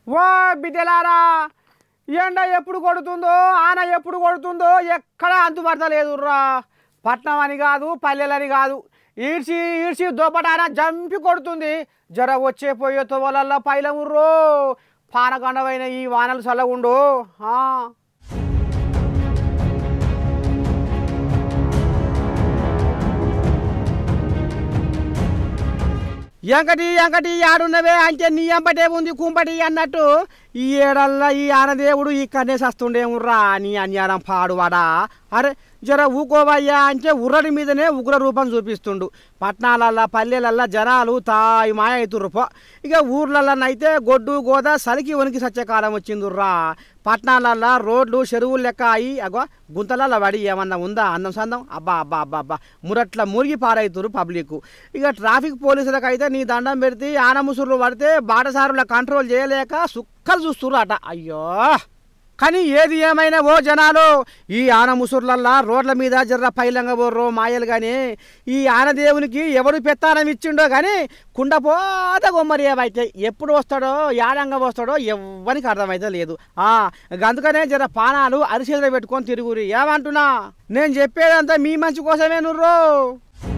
వా బిడ్డలారా ఎండ ఎప్పుడు కొడుతుందో ఆన ఎప్పుడు కొడుతుందో ఎక్కడ అంతుపడతలేదు రా పట్నం అని కాదు పల్లెలని కాదు ఈడ్చి ఈడ్చి దొబ్బటాన జంపి కొడుతుంది జర వచ్చే పోయే తోవలల్లా పైలముర్రో పానగండమైన ఈ వానలు చల్లగుండు ఆ. ఎంకటి ఎంకటి ఆడున్నవే అంటే నీ ఎంబటే ఉంది కుంపటి అన్నట్టు ఈ ఏడల్లా ఈ ఆనదేవుడు ఇక్కడనే సస్తుండేముర్రా నీ అన్యారం పాడువాడా అరే జర ఊకోవయ్యా అంటే ఉర్రడి మీదనే ఉగ్ర రూపం చూపిస్తుండు పట్నాలల్లా పల్లెలల్లా జనాలు తాయి మాయ అవుతుర్రు పో ఇక ఊర్లల్లనైతే గొడ్డు గోద సలికి వనికి సచ్చే కాలం వచ్చిందుర్రా పట్నాలల్లా రోడ్లు చెరువులు లెక్క అయి అగో గుంతలల్ల పడి ఏమన్నా ఉందా అందం సందం అబ్బా అబ్బా అబ్బా అబ్బా మురట్ల మురిగి పారైతురు పబ్లిక్ ఇక ట్రాఫిక్ పోలీసులకు అయితే నీ దండం పెడితే ఆనముసుర్లు పడితే బాటసారుల కంట్రోల్ చేయలేక సుక్కలు చూస్తుర్రు అట అయ్యో కానీ ఏది ఏమైనా ఓ జనాలు ఈ ఆన ముసుర్లల్లా రోడ్ల మీద జర్ర పైలంగా బోర్రో మాయలు కానీ ఈ ఆనదేవునికి ఎవడు పెత్తానం ఇచ్చిండో కానీ కుండపోత గుమ్మరి ఏవైతే ఎప్పుడు వస్తాడో యాడంగా వస్తాడో ఎవ్వరికి అర్థమైతే లేదు ఆ అందుకనే జర పానాలు అరిచేతులు పెట్టుకొని తిరుగురి ఏమంటున్నా నేను చెప్పేదంతా మీ మంచి కోసమే నుర్రో